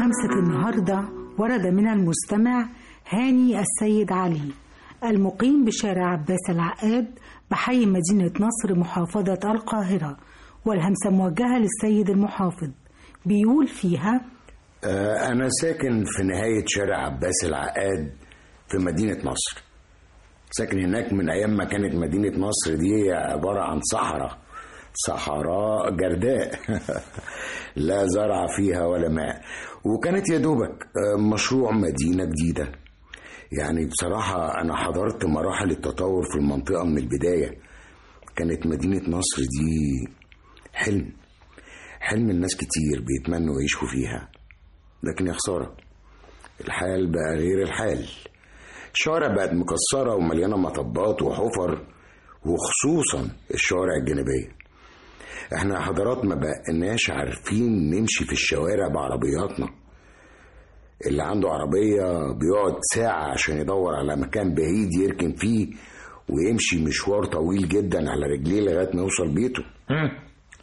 همسة النهاردة ورد من المستمع هاني السيد علي المقيم بشارع عباس العقاد بحي مدينة نصر محافظة القاهرة والهمسة موجهة للسيد المحافظ بيقول فيها آه، أنا ساكن في نهاية شارع عباس العقاد في مدينة نصر ساكن هناك من أيام ما كانت مدينة نصر دي عبارة عن صحراء صحراء جرداء لا زرع فيها ولا ماء وكانت يا دوبك آه، مشروع مدينة جديدة يعني بصراحة أنا حضرت مراحل التطور في المنطقة من البداية كانت مدينة نصر دي حلم حلم الناس كتير بيتمنوا يعيشوا فيها لكن يا خسارة الحال بقى غير الحال الشوارع بقت مكسرة ومليانة مطبات وحفر وخصوصا الشوارع الجانبية احنا يا حضرات ما بقناش عارفين نمشي في الشوارع بعربياتنا اللي عنده عربية بيقعد ساعة عشان يدور على مكان بعيد يركن فيه ويمشي مشوار طويل جدا على رجليه لغاية ما يوصل بيته مم.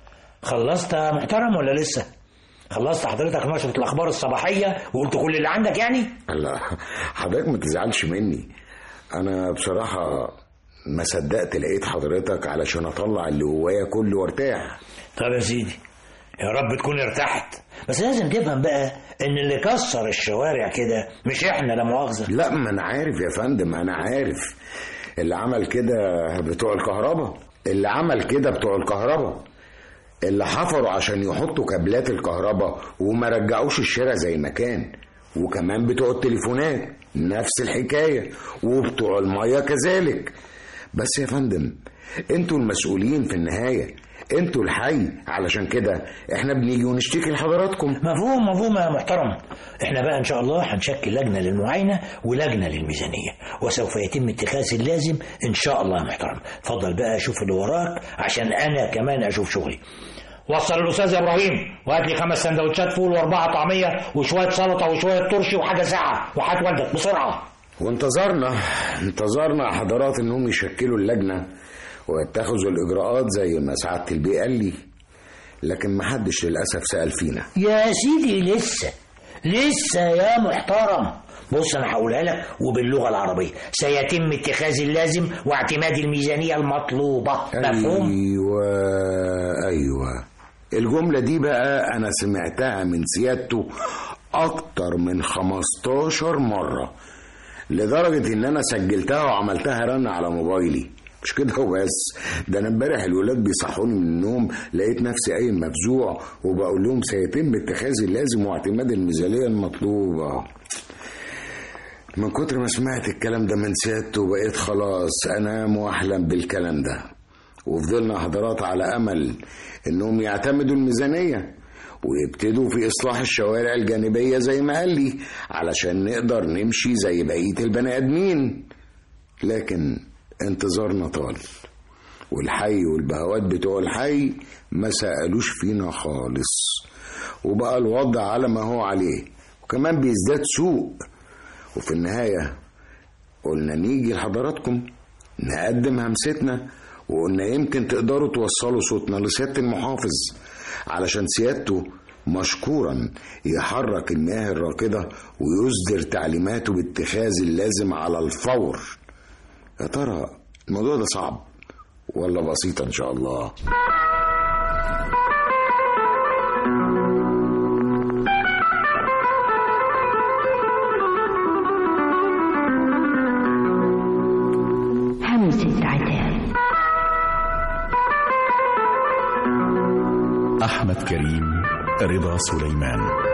خلصت يا محترم ولا لسه خلصت حضرتك نشرة الأخبار الصباحية وقلت كل اللي عندك يعني لا حضرتك ما تزعلش مني انا بصراحة ما صدقت لقيت حضرتك علشان اطلع اللي جوايا كله وارتاح طب يا سيدي يا رب تكون ارتحت بس لازم تفهم بقى ان اللي كسر الشوارع كده مش احنا لا مؤاخذه لا ما انا عارف يا فندم انا عارف اللي عمل كده بتوع الكهرباء اللي عمل كده بتوع الكهرباء اللي حفروا عشان يحطوا كابلات الكهرباء وما رجعوش الشارع زي ما كان وكمان بتوع التليفونات نفس الحكاية وبتوع المية كذلك بس يا فندم انتوا المسؤولين في النهاية انتوا الحي علشان كده احنا بنيجي ونشتكي لحضراتكم مفهوم مفهوم يا محترم احنا بقى ان شاء الله هنشكل لجنه للمعاينه ولجنه للميزانيه وسوف يتم اتخاذ اللازم ان شاء الله يا محترم اتفضل بقى شوف اللي وراك عشان انا كمان اشوف شغلي وصل الاستاذ ابراهيم وهات لي خمس سندوتشات فول واربعه طعميه وشويه سلطه وشويه ترشي وحاجه ساقعه وهات والدك بسرعه وانتظرنا انتظرنا حضرات انهم يشكلوا اللجنة ويتخذوا الاجراءات زي ما سعادة البيه قال لي لكن محدش للأسف سأل فينا يا سيدي لسه لسه يا محترم بص انا هقولها لك وباللغه العربيه سيتم اتخاذ اللازم واعتماد الميزانيه المطلوبه مفهوم ايوه ايوه الجملة دي بقى انا سمعتها من سيادته اكتر من 15 مرة لدرجة ان انا سجلتها وعملتها رن على موبايلي مش كده وبس ده انا امبارح الولاد بيصحوني من النوم لقيت نفسي قايم مفزوع وبقول لهم سيتم اتخاذ اللازم واعتماد الميزانية المطلوبة من كتر ما سمعت الكلام ده من سيادته بقيت خلاص انام واحلم بالكلام ده وفضلنا حضرات على امل انهم يعتمدوا الميزانيه ويبتدوا في اصلاح الشوارع الجانبيه زي ما قال لي علشان نقدر نمشي زي بقيه البني ادمين لكن انتظارنا طال والحي والبهوات بتوع الحي ما سألوش فينا خالص وبقى الوضع على ما هو عليه وكمان بيزداد سوء وفي النهاية قلنا نيجي لحضراتكم نقدم همستنا وقلنا يمكن تقدروا توصلوا صوتنا لسيادة المحافظ علشان سيادته مشكورا يحرك المياه الراكدة ويصدر تعليماته باتخاذ اللازم على الفور يا ترى الموضوع ده صعب ولا بسيط ان شاء الله همسة عتاب أحمد كريم رضا سليمان